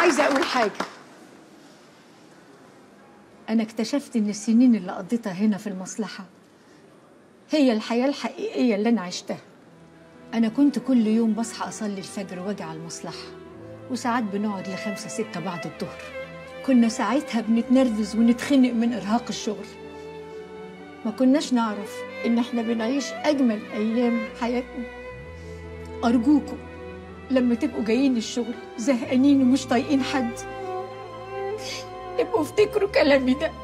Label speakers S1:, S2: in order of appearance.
S1: عايزة أقول حاجة أنا اكتشفت إن السنين اللي قضيتها هنا في المصلحة هي الحياة الحقيقية اللي أنا عشتها أنا كنت كل يوم بصحى أصلي الفجر وأجي على المصلحة وساعات بنقعد لخمسة ستة بعد الظهر كنا ساعتها بنتنرفز ونتخنق من إرهاق الشغل ما كناش نعرف إن إحنا بنعيش أجمل أيام حياتنا أرجوكم لما تبقوا جايين الشغل زهقانين ومش طايقين حد ابقوا افتكروا كلامي ده